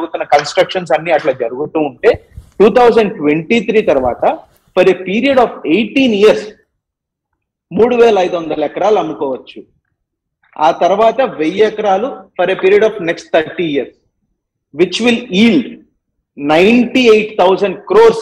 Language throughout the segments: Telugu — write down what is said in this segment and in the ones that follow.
జరుగుతున్న కన్స్ట్రక్షన్స్ అన్ని అట్లా జరుగుతూ ఉంటే టూ థౌజండ్ ట్వంటీ త్రీ తర్వాత for a period of eighteen years మూడు వేల ఐదు వందల ఎకరాలు అమ్ముకోవచ్చు ఆ తర్వాత వెయ్యి ఎకరాలు for a period of next thirty years which will yield ninety eight thousand crores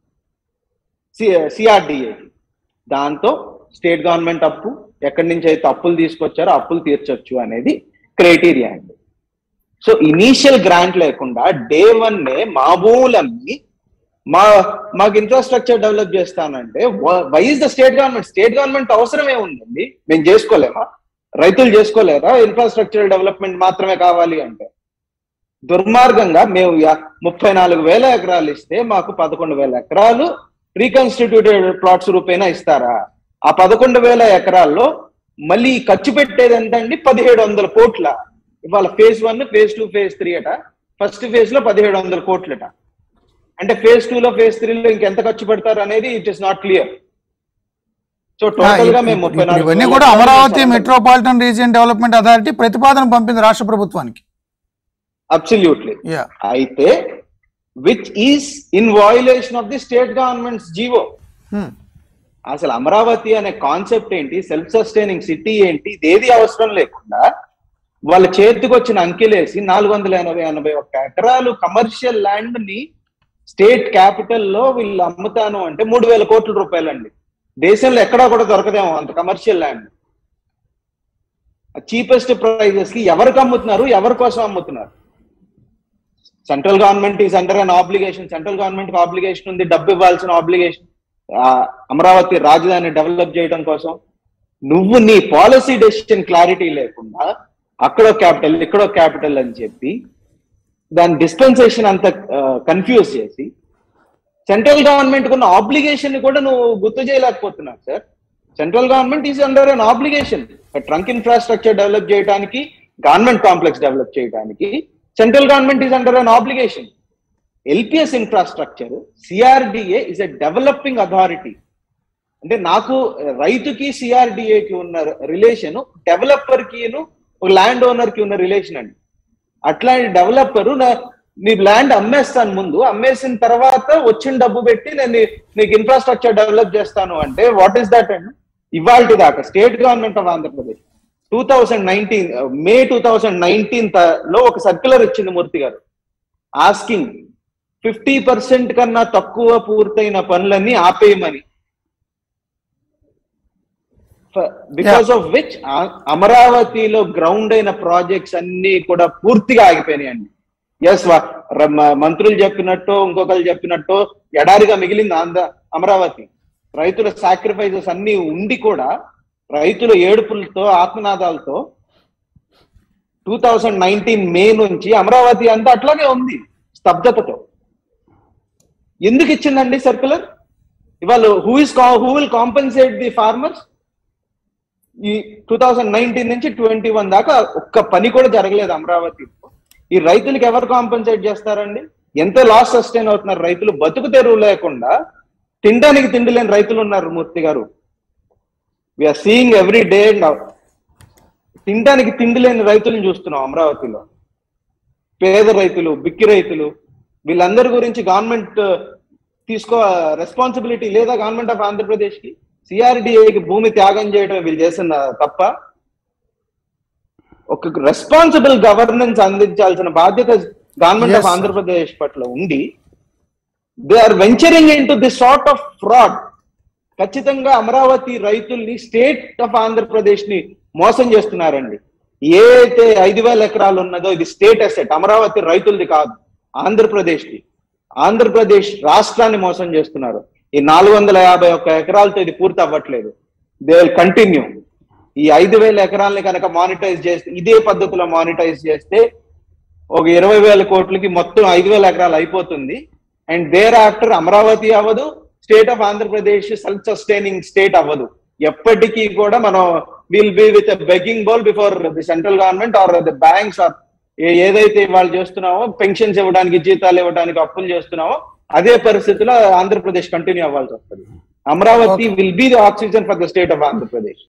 CRDA దాంతో స్టేట్ గవర్నమెంట్ అప్పు ఎక్కడి నుంచి అయితే అప్పులు తీసుకొచ్చారో అప్పులు తీర్చొచ్చు అనేది క్రైటీరియా అండి సో ఇనీషియల్ గ్రాంట్ లేకుండా డే వన్ నే మా భూములన్నీ మా మాకు ఇన్ఫ్రాస్ట్రక్చర్ డెవలప్ చేస్తానంటే why is the state government state government అవసరమే ఉందండి మేము చేసుకోలేమా రైతులు చేసుకోలేరా ఇన్ఫ్రాస్ట్రక్చర్ డెవలప్మెంట్ మాత్రమే కావాలి అంటే దుర్మార్గంగా మేము యా- ముప్పై నాలుగు వేల ఎకరాలు ఇస్తే మాకు పదకొండు వేల ఎకరాలు రీకన్స్టిట్యూటెడ్ ప్లాట్స్ రూపేనా ఇస్తారా ఆ పదకొండు వేల ఎకరాల్లో మళ్ళీ ఖర్చు పెట్టేది ఎంతండి పదిహేడు వందల కోట్ల ఇవాళ phase one phase two phase three అట ఫస్ట్ ఫేజ్ లో పదిహేడు వందల కోట్లట అంటే ఫేజ్ టూ లో ఫేజ్ త్రీలో ఇంకెంత ఖర్చు పెడతారు అనేది it is not clear so total గా మేము ముప్పై ఇప్పుడు నాలుగు ఇవన్నీ వేల కూడా ఎకరాలు అమరావతి చేసాం. మెట్రోపాలిటన్ రీజియన్ డెవలప్మెంట్ అథారిటీ ప్రతిపాదన పంపింది రాష్ట్ర ప్రభుత్వానికి అబ్సల్యూట్లీ యా అయితే which is in violation of the state government's GO అసలు అమరావతి అనే కాన్సెప్ట్ ఏంటి సెల్ఫ్ సస్టైనింగ్ సిటీ ఏంటి ఇదేది అవసరం లేకుండా వాళ్ళ చేతికి వచ్చిన అంకెలేసి నాలుగు వందల ఎనభై ఎనభై ఒక్క ఎకరాలు కమర్షియల్ ల్యాండ్ ని స్టేట్ క్యాపిటల్ లో వీళ్ళు అమ్ముతాను అంటే మూడు వేల కోట్ల రూపాయలండి దేశంలో ఎక్కడా కూడా దొరకదేమో అంత కమర్షియల్ ల్యాండ్ చీపెస్ట్ ప్రైజెస్ కి ఎవరికి అమ్ముతున్నారు ఎవరి కోసం అమ్ముతున్నారు central government is under an obligation central government కి ఆబ్లిగేషన్ ఉంది డబ్బు ఇవ్వాల్సిన ఆబ్లిగేషన్ అమరావతి రాజధాని డెవలప్ చేయడం కోసం నువ్వు నీ పాలసీ డెసిషన్ క్లారిటీ లేకుండా అక్కడో క్యాపిటల్ ఇక్కడో క్యాపిటల్ అని చెప్పి దాని డిస్పెన్సేషన్ అంత కన్ఫ్యూజ్ చేసి సెంట్రల్ గవర్నమెంట్ ఉన్న ఆబ్లిగేషన్ ని కూడా నువ్వు గుర్తు చేయలేకపోతున్నావు sir central government is under an obligation trunk infrastructure develop చేయడానికి గవర్నమెంట్ కాంప్లెక్స్ డెవలప్ చేయడానికి central government is under an obligation LPS infrastructure CRDA is a developing authority అంటే నాకు రైతుకి సిఆర్డిఏకి ఉన్న రిలేషన్ డెవలపర్ కిను ఒక ల్యాండ్ ఓనర్ కి ఉన్న రిలేషన్ అండి అట్లాంటి డెవలపర్ నీ ల్యాండ్ అమ్మేస్తాను ముందు అమ్మేసిన తర్వాత వచ్చిన డబ్బు పెట్టి నేను నీ- నీకు ఇన్ఫ్రాస్ట్రక్చర్ డెవలప్ చేస్తాను అంటే వాట్ ఈస్ దట్ అండి ఇవాళ దాకా state government of Andhra Pradesh two thousand nineteen May two thousand nineteen లో ఒక సర్క్యులర్ ఇచ్చింది మూర్తి గారు ఆస్కింగ్ ఫిఫ్టీ పర్సెంట్ కన్నా తక్కువ పూర్తయిన పనులన్నీ ఆపేయమని బికాస్ ఆఫ్ విచ్ అమరావతిలో గ్రౌండ్ అయిన ప్రాజెక్ట్స్ అన్ని కూడా పూర్తిగా ఆగిపోయినాయండి ఎస్ మంత్రులు చెప్పినట్టు ఇంకొకరు చెప్పినట్టు ఎడారిగా మిగిలింది ఆంధ్ర అమరావతి రైతుల సాక్రిఫైసెస్ అన్ని ఉండి కూడా రైతుల ఏడుపులతో ఆత్మనాదాలతో టూ థౌజండ్ నైన్టీన్ మే నుంచి అమరావతి అంతా అట్లాగే ఉంది స్తబ్దతతో ఎందుకు ఇచ్చిందండి సర్కులర్ ఇవాళ who is who will compensate the farmers ఈ టూ థౌజండ్ నైన్టీన్ నుంచి ట్వంటీ వన్ దాకా ఒక్క పని కూడా జరగలేదు అమరావతి ఈ రైతులకు ఎవరు కాంపెన్సేట్ చేస్తారండి ఎంత లాస్ సస్టైన్ అవుతున్నారు రైతులు బతుకు తెరువు లేకుండా తినడానికి తిండి లేని రైతులు ఉన్నారు మూర్తి గారు విఆర్ సీయింగ్ ఎవ్రీ డే తినడానికి తిండి లేని రైతులను చూస్తున్నాం అమరావతిలో పేద రైతులు బిక్కి రైతులు వీళ్ళందరి గురించి గవర్నమెంట్ తీసుకో రెస్పాన్సిబిలిటీ లేదా గవర్నమెంట్ ఆఫ్ ఆంధ్రప్రదేశ్ కి సిఆర్డిఏకి భూమి త్యాగం చేయడం వీళ్ళు చేసిన తప్ప ఒక రెస్పాన్సిబుల్ గవర్నెన్స్ అందించాల్సిన బాధ్యత government Yes, of sir. Andhra Pradesh పట్ల ఉండి they are venturing in to this sort of fraud ఖచ్చితంగా అమరావతి రైతుల్ని స్టేట్ ఆఫ్ ఆంధ్రప్రదేశ్ ని మోసం చేస్తున్నారండి ఏ అయితే ఐదు వేల ఎకరాలు ఉన్నదో ఇది స్టేట్ అసెట్ అమరావతి రైతులది కాదు ఆంధ్రప్రదేశ్ ది ఆంధ్రప్రదేశ్ రాష్ట్రాన్ని మోసం చేస్తున్నారు ఈ నాలుగు వందల యాభై ఒక్క ఎకరాలతో ఇది పూర్తి అవ్వట్లేదు దే విల్ కంటిన్యూ ఈ ఐదు వేల ఎకరాలని కనుక మానిటైజ్ చేస్తే ఇదే పద్ధతిలో మానిటైజ్ చేస్తే ఒక ఇరవై వేల కోట్లకి మొత్తం ఐదు వేల ఎకరాలు అయిపోతుంది అండ్ దేర్ ఆఫ్టర్ అమరావతి అవ్వదు state of Andhra Pradesh self sustaining state అవ్వదు ఎప్పటికీ కూడా మనం will be with begging bowl before the central government or the banks or ఏదైతే వాళ్ళు చేస్తున్నామో పెన్షన్స్ ఇవ్వడానికి జీతాలు ఇవ్వడానికి అప్పులు చేస్తున్నామో అదే పరిస్థితిలో ఆంధ్రప్రదేశ్ కంటిన్యూ అవ్వాల్సి వస్తుంది Amaravati will be the oxygen for the state of Andhra Pradesh